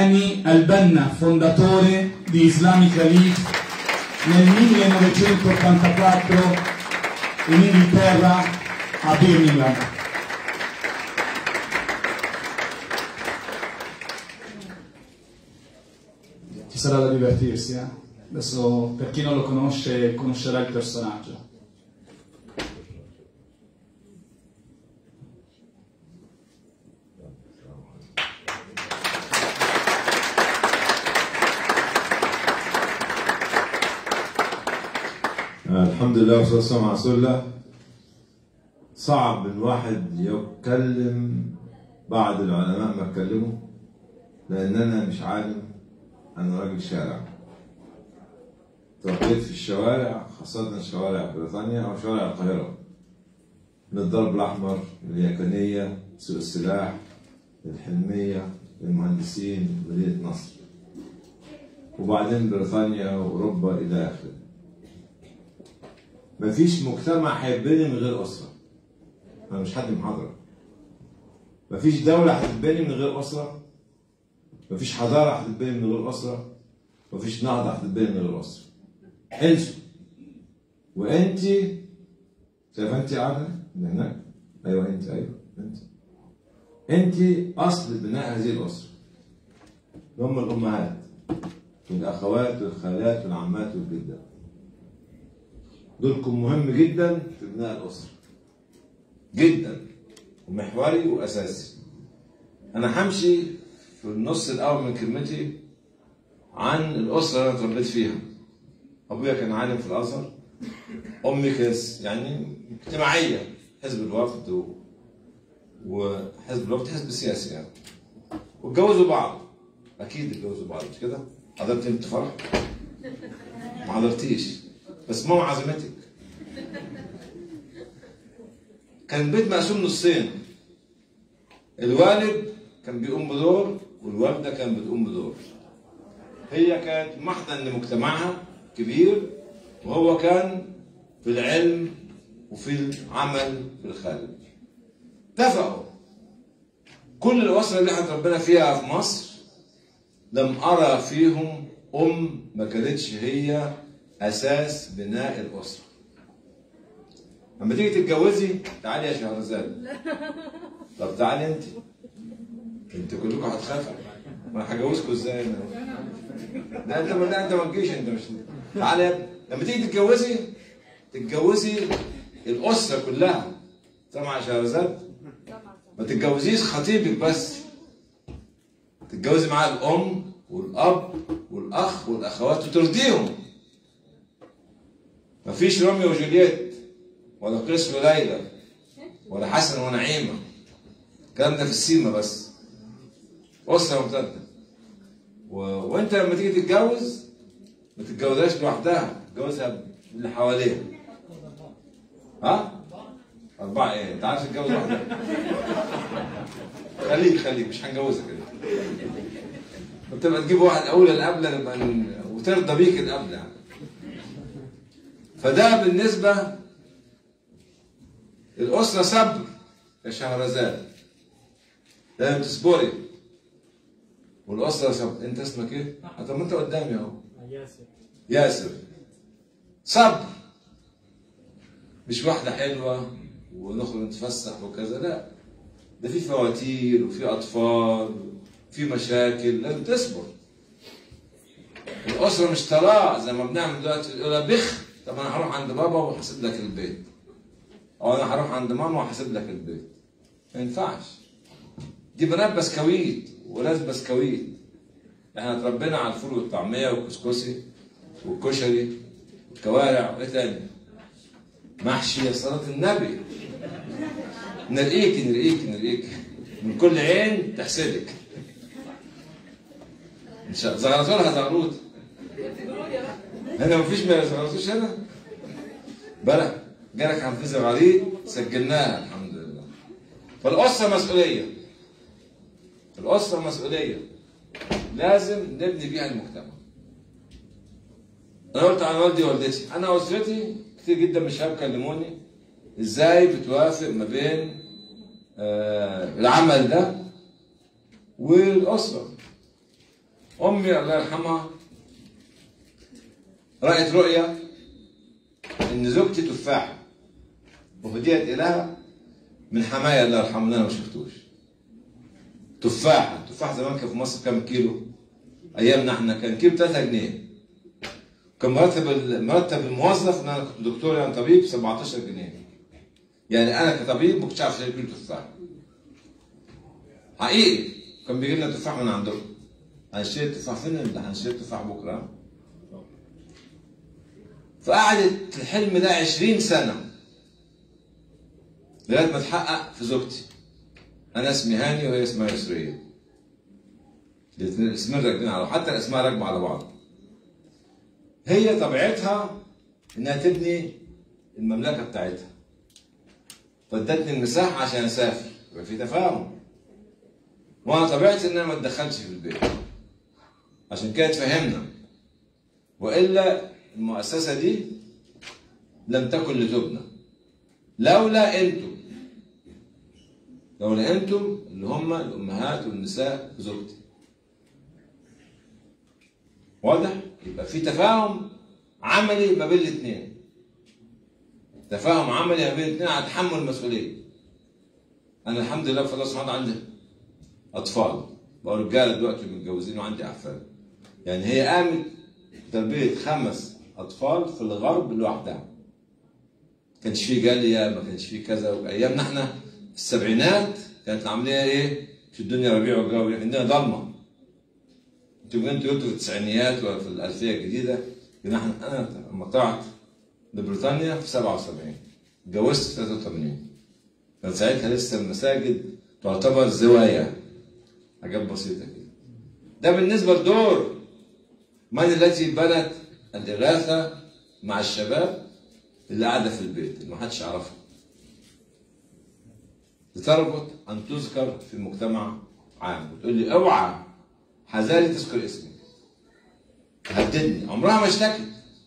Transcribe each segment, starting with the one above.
Albanna, fondatore di Islamic Relief nel 1984 in Inghilterra a Birmingham. Ci sarà da divertirsi, eh? Adesso per chi non lo conosce conoscerà il personaggio. الحمد لله والصلاة والسلام على رسول الله صعب الواحد يتكلم بعد العلماء ما اتكلموا لأن أنا مش عالم أنا راجل شارع تربيت في الشوارع خاصة شوارع بريطانيا أو شوارع القاهرة من الضرب الأحمر اليكنية سوق السلاح الحلمية المهندسين مدينة نصر وبعدين بريطانيا وأوروبا إلى آخره مفيش مجتمع هيتبني من غير أسرة أنا مش حد محاضرة مفيش دولة هتتبني من غير أسرة مفيش حضارة هتتبني من غير أسرة مفيش نهضة هتتبني من غير أسرة انسوا وانت شايف انت قاعدة من هناك ايوه انت ايوه انت انت اصل بناء هذه الاسرة هم الامهات والاخوات والخالات والعمات والجدات دوركم مهم جدا في بناء الاسرة جدا ومحوري واساسي انا همشي في النص الاول من كلمتي عن الاسره اللي انا اتربيت فيها ابويا كان عالم في الازهر امي كانت يعني اجتماعيه حزب الوفد و... وحزب الوفد حزب سياسي يعني واتجوزوا بعض اكيد اتجوزوا بعض مش كده؟ حضرتي انت فرح؟ ما حضرتيش بس ماما عزمتك كان البيت مقسوم نصين الوالد كان بيقوم بدور والوالده كانت بتقوم بدور هي كانت محضن لمجتمعها كبير وهو كان في العلم وفي العمل في الخارج اتفقوا كل الأسرة اللي احنا ربنا فيها في مصر لم أرى فيهم أم ما كانتش هي أساس بناء الأسرة لما تيجي تتجوزي تعالي يا شهرزاد طب تعالي انت انت كلكم هتخافوا ما انا هجوزكم ازاي انا لا انت ما لا انت ما تجيش انت مش تعالى يا ابني لما تيجي تتجوزي تتجوزي الاسره كلها سامع يا شهرزاد ما تتجوزيش خطيبك بس تتجوزي معاه الام والاب والاخ والاخوات وترضيهم مفيش روميو وجولييت ولا قيس وليلى ولا حسن ونعيمه الكلام ده في السيما بس اسره ممتده و... وانت لما تيجي تتجوز ما تتجوزهاش لوحدها تتجوزها اللي حواليها ها؟ أربعة إيه؟ أنت عارف تتجوز واحدة؟ خليك خليك مش هنجوزك كده. أنت بقى تجيب واحد أولى القبلة نبقى ن- وترضى بيك القبلة يعني. فده بالنسبة الأسرة صبر يا شهرزاد لازم تصبري والأسرة صبر أنت اسمك إيه؟ طب ما أنت قدامي أهو ياسر ياسر صبر مش واحدة حلوة ونخرج نتفسح وكذا لا ده في فواتير وفي أطفال وفي مشاكل لازم تصبر الأسرة مش طلاق زي ما بنعمل دلوقتي يقول بخ طب أنا هروح عند بابا وهحاسب لك البيت أو أنا هروح عند ماما وهحاسب لك البيت ما ينفعش دي بنات بسكويت ولاد بسكويت احنا اتربينا على الفول والطعمية والكسكسي والكشري والكوارع وايه تاني؟ محشي يا صلاة النبي نرقيك نرقيك نرقيك من كل عين تحسدك ان شاء الله زغرتوا لها زغروت هنا مفيش ما زغرتوش هنا بلى جالك عن في زغاريد سجلناها الحمد لله فالأسرة مسؤولية الأسرة مسؤولية لازم نبني بيها المجتمع انا قلت عن والدي ووالدتي انا اسرتي كتير جدا من الشباب كلموني ازاي بتوافق ما بين آه العمل ده والاسره امي الله يرحمها رأت رؤيا ان زوجتي تفاحه وهديت اليها من حماية الله يرحمه اللي انا ما شفتوش تفاحه تفاح زمان كان في مصر كام كيلو ايامنا احنا كان كيلو 3 جنيه كان مرتب مرتب الموظف ان انا كنت دكتور يعني طبيب 17 جنيه يعني انا كطبيب ما كنتش عارف اشتري كيلو تفاح حقيقي كان بيجي لنا تفاح من عندهم هنشتري التفاح فين اللي هنشتري التفاح بكره فقعدت الحلم ده 20 سنه لغايه ما اتحقق في زوجتي انا اسمي هاني وهي اسمها يسريه الاثنين اسمين راكبين على حتى الاسماء راكبه على بعض هي طبيعتها انها تبني المملكه بتاعتها فادتني المساحه عشان اسافر يبقى في تفاهم وانا طبيعتي ان انا ما اتدخلش في البيت عشان كده تفهمنا والا المؤسسه دي لم تكن لتبنى لولا انتم لولا انتم اللي هم الامهات والنساء زوجتي واضح يبقى في تفاهم عملي ما بين الاثنين تفاهم عملي ما بين الاثنين على تحمل المسؤوليه انا الحمد لله بفضل الله سبحانه وتعالى عندي اطفال بقوا رجاله دلوقتي متجوزين وعندي احفاد يعني هي قامت تربيه خمس اطفال في الغرب لوحدها ما كانش في جاليه ما كانش في كذا وايامنا احنا في السبعينات كانت العمليه ايه؟ في الدنيا ربيع وجو عندنا ضلمه انتوا انتوا قلتوا في التسعينيات ولا في الالفيه الجديده كنا احنا انا لما طلعت لبريطانيا في 77 اتجوزت في 83 كان ساعتها لسه المساجد تعتبر زوايا حاجات بسيطه كده ده بالنسبه لدور من التي بنت الاغاثه مع الشباب اللي قاعده في البيت اللي ما حدش يعرفها لتربط ان تذكر في المجتمع عام وتقول لي اوعى حذاري تذكر اسمي هددني عمرها ما اشتكت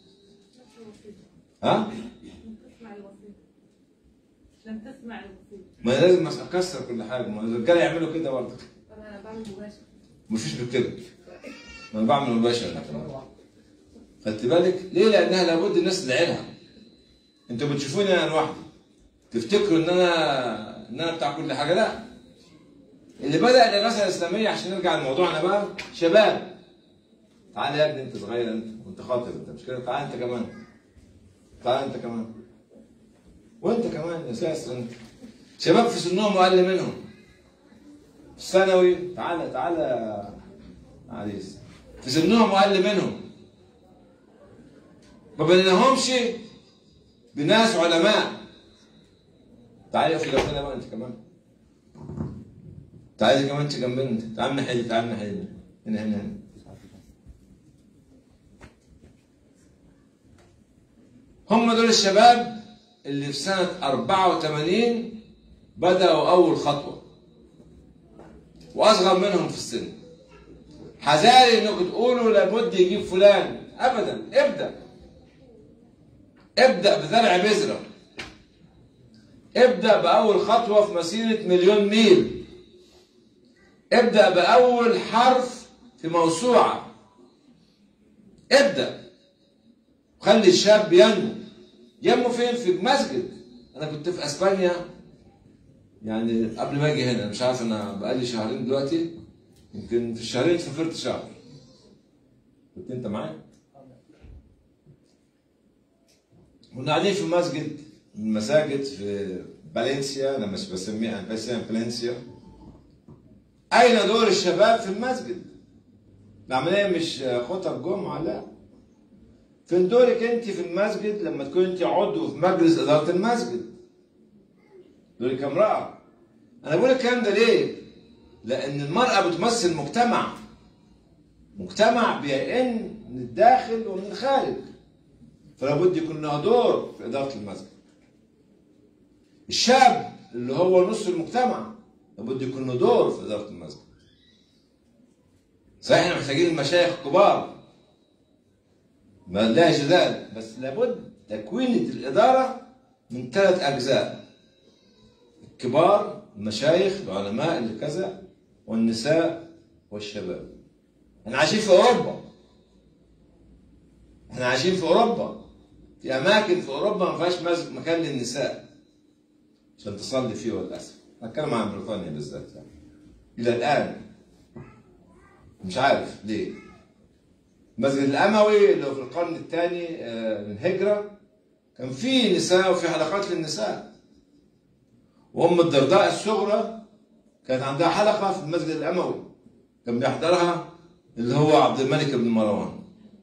ها تسمع الوصية لم تسمع الوصية ما أنا لازم اكسر كل حاجه ما الرجاله يعملوا كده برضه أنا بعمل مباشر مفيش بالكده ما انا بعمل مباشر انا كمان خدت بالك ليه لانها لابد الناس تدعيلها انتوا بتشوفوني انا لوحدي تفتكروا ان انا ان انا بتاع كل حاجه لا اللي بدا الاغاثه الاسلاميه عشان نرجع لموضوعنا بقى شباب تعال يا ابني انت صغير انت وانت خاطر انت مش كده تعال انت كمان تعال انت كمان وانت كمان يا ساس انت شباب في سنهم واقل منهم في الثانوي تعالى تعالى يا عريس في سنهم واقل منهم ما بنيناهمش بناس علماء تعالى في جنبنا بقى انت كمان تعالى كمان انت جنبنا انت تعال من حلي تعال من حلي هنا هنا هنا هم دول الشباب اللي في سنة 84 بدأوا أول خطوة وأصغر منهم في السن حذاري إنكم تقولوا لابد يجيب فلان أبدا ابدأ ابدأ بزرع بذرة ابدأ بأول خطوة في مسيرة مليون ميل ابدأ بأول حرف في موسوعة ابدأ خلي الشاب ينمو ينمو فين في مسجد انا كنت في اسبانيا يعني قبل ما اجي هنا مش عارف انا بقالي شهرين دلوقتي يمكن في الشهرين سافرت شهر كنت انت معايا كنا قاعدين في مسجد من المساجد في فالنسيا انا مش بسميها انا بسميها فالنسيا اين دور الشباب في المسجد العمليه مش خطب جمعه لا فين دورك انت في المسجد لما تكون انت عضو في مجلس اداره المسجد دورك كامراه انا بقول الكلام ده ليه لان المراه بتمثل مجتمع مجتمع بيئن من الداخل ومن الخارج فلا بد يكون لها دور في اداره المسجد الشاب اللي هو نص المجتمع لابد يكون له دور في اداره المسجد صحيح احنا محتاجين المشايخ الكبار ما لا جدال بس لابد تكوين الإدارة من ثلاث أجزاء الكبار المشايخ العلماء اللي كذا والنساء والشباب احنا عايشين في اوروبا احنا عايشين في اوروبا في اماكن في اوروبا ما فيهاش مز- مكان للنساء عشان تصلي فيه للاسف بتكلم عن بريطانيا بالذات يعني الى الان مش عارف ليه المسجد الاموي اللي هو في القرن الثاني آه، من الهجره كان فيه نساء وفي حلقات للنساء وام الدرداء الصغرى كانت عندها حلقه في المسجد الاموي كان بيحضرها اللي هو عبد الملك بن مروان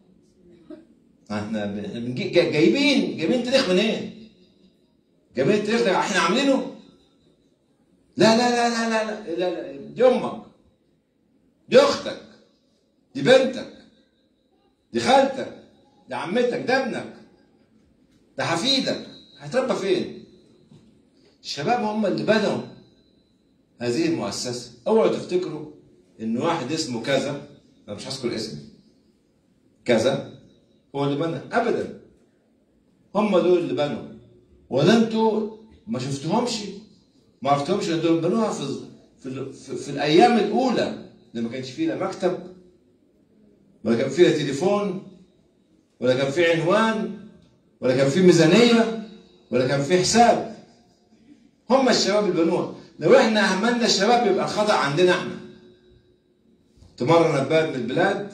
احنا بن- بنجي- جا- جايبين جايبين تاريخ منين؟ جايبين التاريخ ده احنا عاملينه؟ لا لا لا لا لا لا, لا, لا. دي امك دي اختك دي بنتك دي خالتك دي عمتك ده ابنك ده حفيدك هيتربى فين؟ الشباب هم اللي بنوا هذه المؤسسة اوعوا تفتكروا ان واحد اسمه كذا انا مش هذكر اسمه كذا هو اللي بنى ابدا هم دول اللي بنوا ولا انتوا ما شفتهمش ما عرفتهمش ان دول بنوها في في, في, في الايام الاولى اللي ما كانش فيه لا مكتب ولا كان فيها تليفون ولا كان في عنوان ولا كان في ميزانيه ولا كان في حساب هم الشباب اللي بنوها لو احنا اهملنا الشباب يبقى الخطا عندنا احنا تمر نبات من البلاد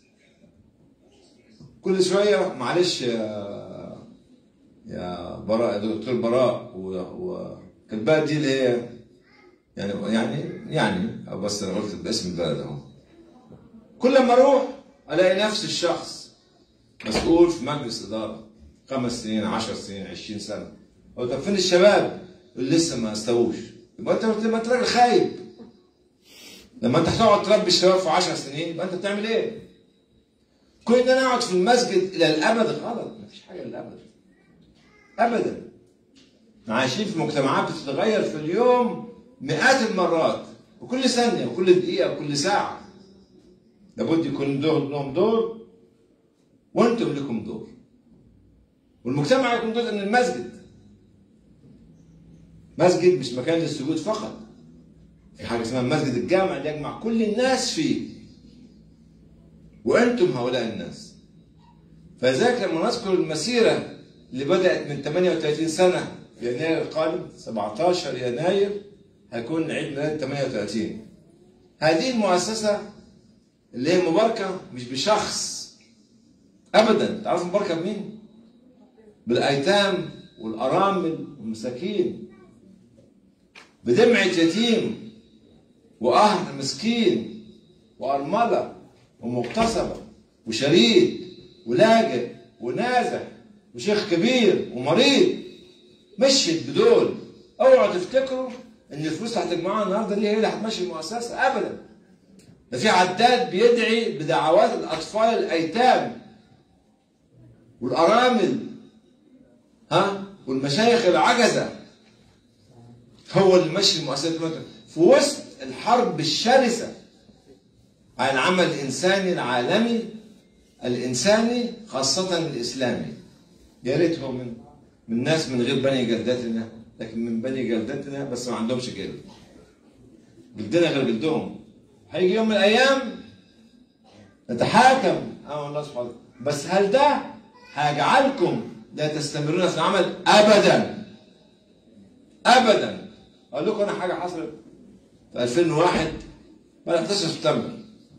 كل شويه معلش يا يا براء يا دكتور براء و, و... البلد دي اللي هي يعني يعني يعني أو بس انا قلت باسم البلد اهو كل ما اروح الاقي نفس الشخص مسؤول في مجلس اداره خمس سنين عشر سنين عشرين سنه هو طب فين الشباب اللي لسه ما استووش يبقى انت ما انت راجل خايب لما انت هتقعد تربي الشباب في 10 سنين يبقى انت بتعمل ايه؟ كون ان انا اقعد في المسجد الى الابد غلط مفيش حاجه للابد ابدا احنا عايشين في مجتمعات بتتغير في اليوم مئات المرات وكل ثانيه وكل دقيقه وكل ساعه لابد يكون دور لهم دور وانتم لكم دور والمجتمع يكون جزء من المسجد مسجد مش مكان للسجود فقط في حاجه اسمها مسجد الجامع اللي يجمع كل الناس فيه وانتم هؤلاء الناس فلذلك لما نذكر المسيره اللي بدات من 38 سنه في يناير القادم 17 يناير هيكون عيد ميلاد 38 هذه المؤسسه اللي هي مباركه مش بشخص ابدا تعرفوا مباركه بمين؟ بالايتام والارامل والمساكين بدمعة يتيم وقهر مسكين وأرملة ومغتصبة وشريد ولاجئ ونازح وشيخ كبير ومريض مشيت بدول اوعوا تفتكروا ان الفلوس اللي هتجمعوها النهارده دي هي اللي هتمشي المؤسسه ابدا ده في عداد بيدعي بدعوات الاطفال الايتام والارامل ها والمشايخ العجزه هو اللي ماشي المؤسسات دلوقتي في وسط الحرب الشرسه على العمل الانساني العالمي الانساني خاصه الاسلامي يا ريت هو من من ناس من غير بني جلدتنا لكن من بني جلدتنا بس ما عندهمش جلد جلدنا غير جلدهم هيجي يوم من الايام نتحاكم امام الله سبحانه وتعالى بس هل ده هيجعلكم لا تستمرون في العمل ابدا ابدا اقول لكم انا حاجه حصلت في 2001 بعد 11 سبتمبر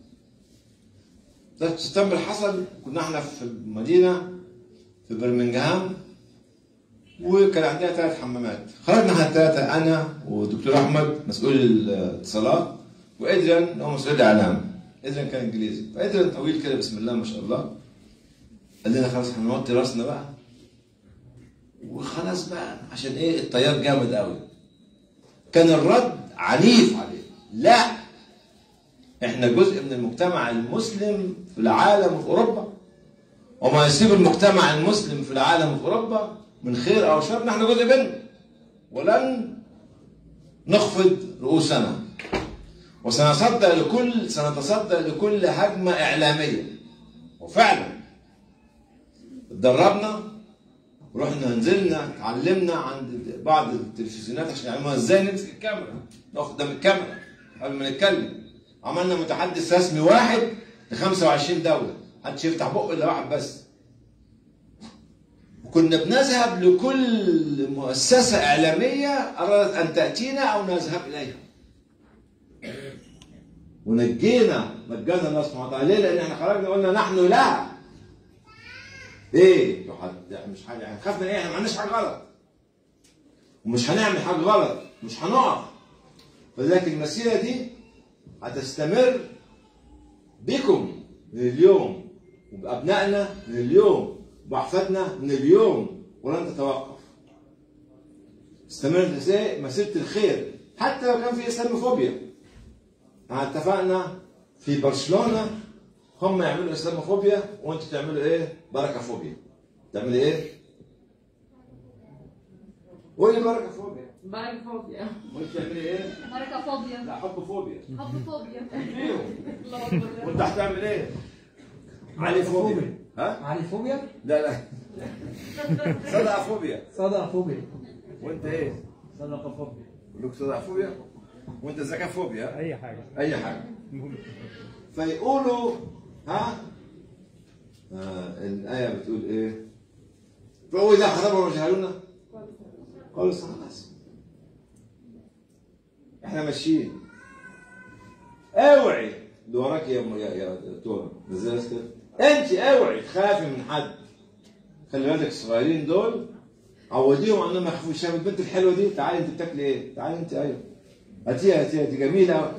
11 سبتمبر حصل كنا احنا في المدينه في برمنجهام وكان عندنا ثلاث حمامات خرجنا احنا الثلاثه انا ودكتور احمد مسؤول الاتصالات وادريان هو مسؤول الاعلام ادريان كان انجليزي فادريان طويل كده بسم الله ما شاء الله قال لنا خلاص احنا نوطي راسنا بقى وخلاص بقى عشان ايه التيار جامد قوي كان الرد عنيف عليه لا احنا جزء من المجتمع المسلم في العالم وفي اوروبا وما يصيب المجتمع المسلم في العالم وفي اوروبا من خير او شر نحن جزء منه ولن نخفض رؤوسنا وسنصدى لكل سنتصدى لكل هجمه اعلاميه وفعلا اتدربنا رحنا نزلنا اتعلمنا عند بعض التلفزيونات عشان يعلمونا ازاي نمسك الكاميرا نقف قدام الكاميرا قبل ما نتكلم عملنا متحدث رسمي واحد ل 25 دوله محدش يفتح بقه الا واحد بس وكنا بنذهب لكل مؤسسه اعلاميه ارادت ان تاتينا او نذهب اليها ونجينا نجانا الله سبحانه وتعالى ليه؟ لان احنا خرجنا قلنا نحن لا ايه؟ انتوا حد- يعني مش حاجه يعني خاف من ايه؟ احنا ما عملناش حاجه غلط ومش هنعمل حاجه غلط مش هنقف فلذلك المسيره دي هتستمر بكم من اليوم وبابنائنا من اليوم وبأحفادنا من اليوم ولن تتوقف استمر ازاي مسيره الخير حتى لو كان في اسلاموفوبيا احنا اتفقنا في برشلونه هم يعملوا اسلاموفوبيا وانتوا تعملوا ايه؟ بركه تعملوا ايه؟ قولي بركه فوبيا باي فوبيا وانت تعملي ايه؟ حركة فوبيا لا حب فوبيا حب فوبيا ايوه الله أكبر وانت هتعمل ايه؟ علي فوبيا ها؟ علي فوبيا لا لا صدع فوبيا صدى فوبيا وانت ايه؟ صدقة فوبيا لك صدع فوبيا وانت ذكاء فوبيا اي حاجه اي حاجه فيقولوا ها آه الايه بتقول ايه؟ فهو اذا خطبهم وجهلونا قالوا خلاص احنا ماشيين اوعي اللي وراك يا يا يا تورا نزلت كده انت اوعي تخافي من حد خلي بالك الصغيرين دول عوديهم انهم ما يخافوش شايف البنت الحلوه دي تعالي انت بتاكلي ايه؟ تعالي انت ايوه هاتيها هاتيها دي جميله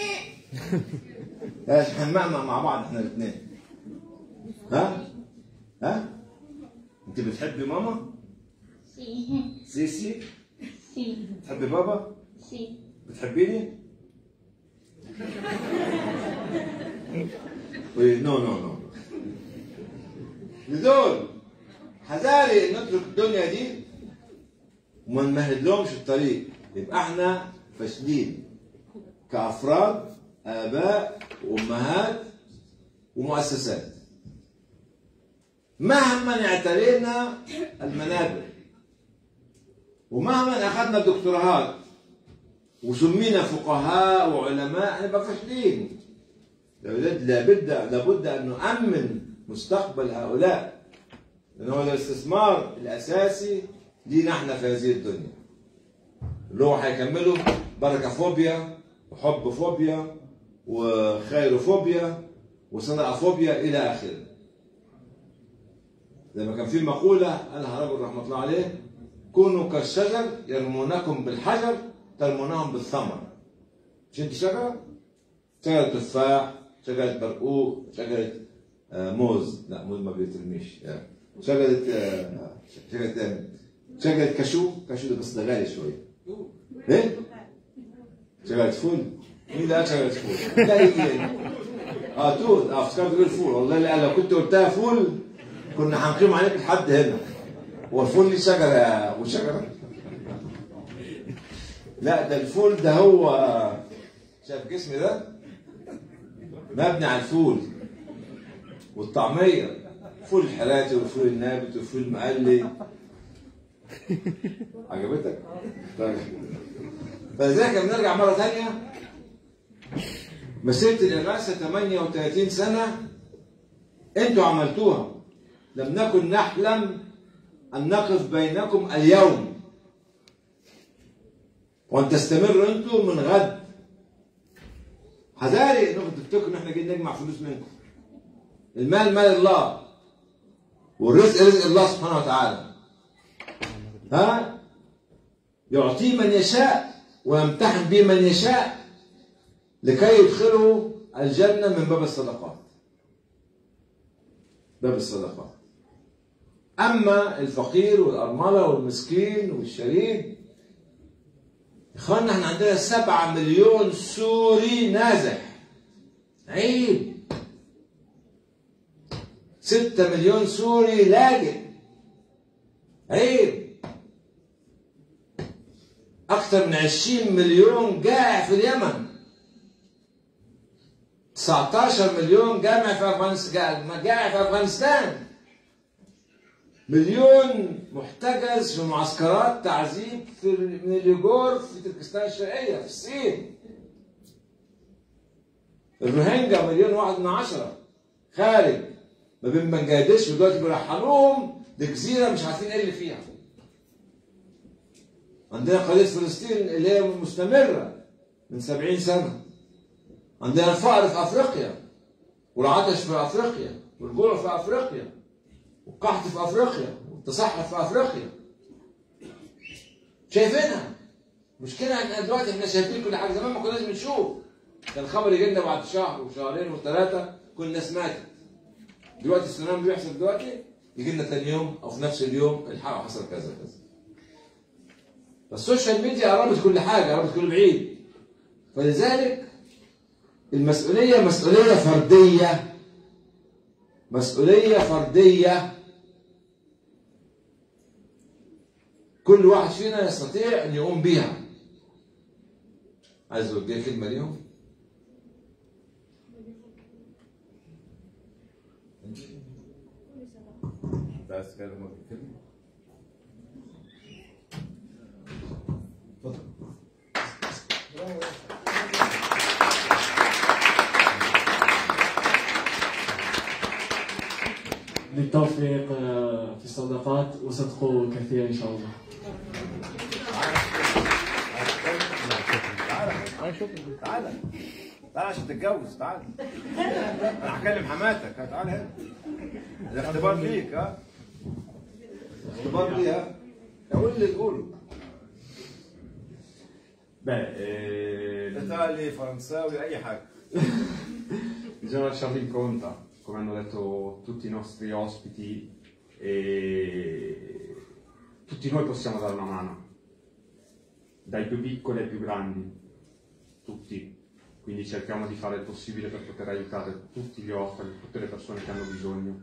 لا هنمعمع مع بعض احنا الاثنين ها؟ ها؟ انت بتحبي ماما؟ Sì, سيسي؟ sì, بتحبي بابا؟ sì. بتحبيني؟ قولي نو نو نو لدول حذاري نترك الدنيا دي وما نمهد لهمش الطريق يبقى احنا فاشلين كافراد اباء وامهات ومؤسسات مهما اعترينا المنابر ومهما اخذنا الدكتوراهات وسمينا فقهاء وعلماء نبقى فاشلين لابد لابد لابد ان نؤمن مستقبل هؤلاء لان هو الاستثمار الاساسي لينا احنا في هذه الدنيا اللي هو هيكمله بركه فوبيا وحب فوبيا وخير فوبيا وصنع فوبيا الى اخره زي ما كان في مقوله قالها رجل رحمه الله عليه كونوا كالشجر يرمونكم بالحجر ترمونهم بالثمر مش انت شجره؟ شجره تفاح شجره برقوق شجره آه، موز لا موز ما بيترميش آه، شجره آه، شجره آه، شجره كاشو كاشو ده بس ده غالي شويه ايه؟ شجره فول مين ده قال شجره فول؟ لا هي اه توت اه افتكرت تقول فول والله لا لو كنت قلتها فول كنا هنقيم عليك لحد هنا هو الفول ليه شجره وشجره لا ده الفول ده هو شايف جسمي ده مبني على الفول والطعمية فول الحراتي والفول النابت والفول المقلي عجبتك؟ طيب فلذلك بنرجع مرة ثانية مسيرة الإغاثة 38 سنة أنتوا عملتوها لم نكن نحلم أن نقف بينكم اليوم وأن تستمروا أنتم من غد حذاري انكم تفتكروا ان احنا جايين نجمع فلوس منكم المال مال الله والرزق رزق الله سبحانه وتعالى ها يعطيه من يشاء ويمتحن به من يشاء لكي يدخله الجنة من باب الصدقات باب الصدقات أما الفقير والأرملة والمسكين والشريد إخواننا احنا عندنا سبعة مليون سوري نازح عيب ستة مليون سوري لاجئ عيب أكثر من عشرين مليون جائع في اليمن 19 مليون جامع في أفغانستان جائع في أفغانستان مليون محتجز في معسكرات تعذيب في من اليجور في تركستان الشرقية في الصين الروهينجا مليون واحد من عشرة خارج ما بين بنجلاديش ودلوقتي بيرحلوهم لجزيره مش عارفين ايه اللي فيها عندنا قضيه فلسطين اللي هي مستمره من 70 سنه عندنا الفقر في افريقيا والعطش في افريقيا والجوع في افريقيا والقحط في افريقيا والتصحف في افريقيا شايفينها مشكلة ان دلوقتي احنا شايفين كل حاجة زمان ما كناش بنشوف كان الخبر يجي لنا بعد شهر وشهرين وثلاثة كل الناس ماتت دلوقتي السلام بيحصل دلوقتي يجي لنا ثاني يوم او في نفس اليوم الحق حصل كذا كذا فالسوشيال ميديا قربت كل حاجة قربت كل بعيد فلذلك المسؤولية مسؤولية فردية مسؤولية فردية كل واحد فينا يستطيع أن يقوم بها عايز أوجه كلمة ليهم بس كده كلمة بالتوفيق آه، في الصداقات وصدقوا كثير ان شاء الله تعالى شوف تعالى تعالى عشان تتجوز تعالى انا هكلم حماتك ها، تعالى هنا ده اختبار ليك ها اختبار لي ها قول اللي تقوله Beh, eh, ايطالي فرنساوي اي حاجه bisogna lasciarli in conta, come hanno detto tutti i nostri ospiti, e tutti noi possiamo dare una mano, dai più piccoli ai più grandi, tutti. Quindi cerchiamo di fare il possibile per poter aiutare tutti gli orfani, tutte le persone che hanno bisogno.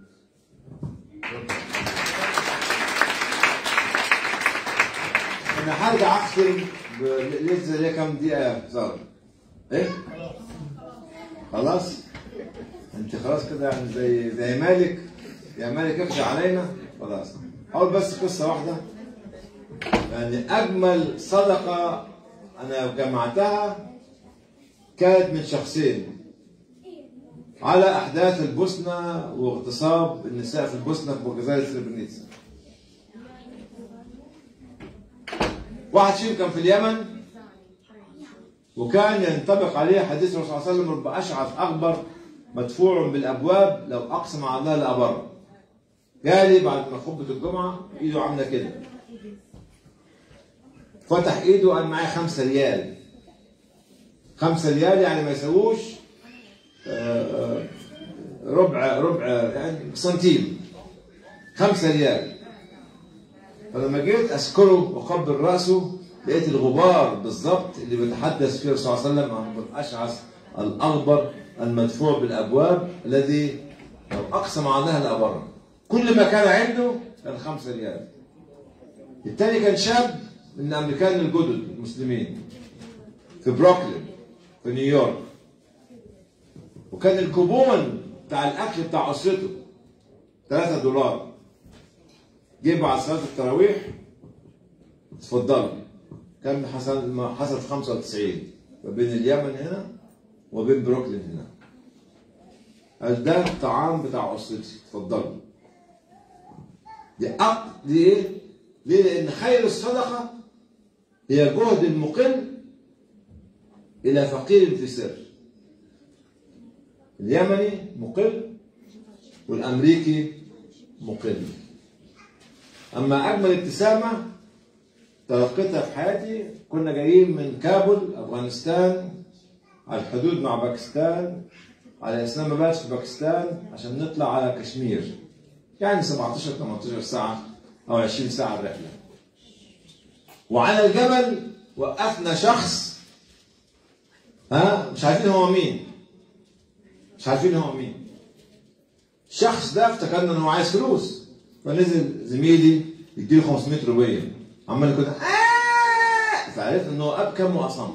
انا هرجع اختم ب- لسه ليا كام دقيقه صار ايه خلاص انت خلاص كده يعني زي زي مالك يا مالك اخشى علينا خلاص اقول بس قصه واحده يعني اجمل صدقه انا جمعتها كانت من شخصين على احداث البوسنه واغتصاب النساء في البوسنه في جزيره سربرنيتسا واحد فيهم كان في اليمن وكان ينطبق عليه حديث الرسول صلى الله عليه وسلم رب اشعث اخبر مدفوع بالابواب لو اقسم على الله لابر جالي بعد ما خطبه الجمعه ايده عامله كده فتح ايده قال معايا خمسة ريال خمسة ريال يعني ما يساووش آه، آه، ربع ربع يعني سنتيم خمسة ريال فلما جيت اذكره واقبل راسه لقيت الغبار بالظبط اللي بيتحدث فيه الرسول صلى الله عليه وسلم عن الاشعث الاغبر المدفوع بالابواب الذي لو اقسم على الله لابره كل ما كان عنده كان خمسة ريال الثاني كان شاب من الامريكان الجدد المسلمين في بروكلين في نيويورك وكان الكوبون بتاع الاكل بتاع اسرته 3 دولار جه بعد صلاه التراويح اتفضلوا كان حصل ما حصل في 95 ما بين اليمن هنا وبين بروكلين هنا قال ده الطعام بتاع اسرتي اتفضلوا دي أق... دي ايه؟ ليه؟ لأن خير الصدقة هي جهد المقل إلى فقير في سر اليمني مقل والأمريكي مقل أما أجمل ابتسامة تلقيتها في حياتي كنا جايين من كابول أفغانستان على الحدود مع باكستان على إسلام آباد في باكستان عشان نطلع على كشمير يعني 17 18 ساعة أو 20 ساعة الرحلة وعلى الجبل وقفنا شخص ها مش عارفين هو مين مش عارفين هو مين الشخص ده افتكرنا انه عايز فلوس فنزل زميلي يديله 500 روبيه عمال كده آه فعرفت ان هو ابكم واصم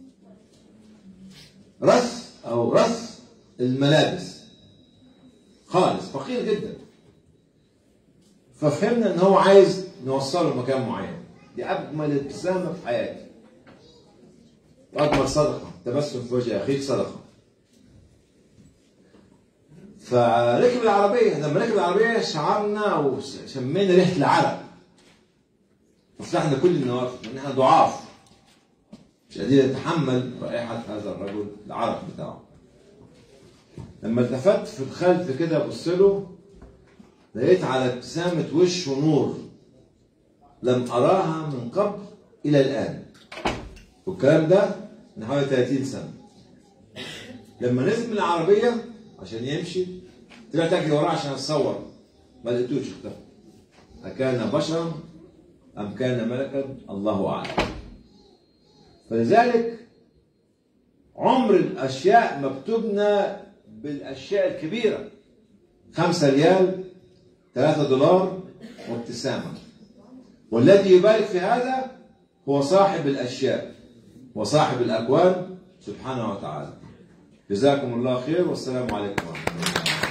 رث او رث الملابس خالص فقير جدا ففهمنا ان هو عايز نوصله لمكان معين دي اجمل ابتسامه في حياتي واجمل صدقه تبسم في وجه اخيك صدقه فركب العربية لما ركب العربية شعرنا وشمينا ريحة العرق فتحنا كل النوافذ لأن احنا ضعاف مش قادرين نتحمل رائحة هذا الرجل العرق بتاعه لما التفت في الخلف كده ابص له لقيت على ابتسامة وشه نور لم أراها من قبل إلى الآن والكلام ده من حوالي 30 سنة لما نزل من العربية عشان يمشي طلعت أجري وراه عشان أتصور ما لقيتوش اختفى أكان بشرا أم كان ملكا الله أعلم فلذلك عمر الأشياء ما بتبنى بالأشياء الكبيرة خمسة ريال ثلاثة دولار وابتسامة والذي يبارك في هذا هو صاحب الأشياء وصاحب الأكوان سبحانه وتعالى جزاكم الله خير والسلام عليكم ورحمة الله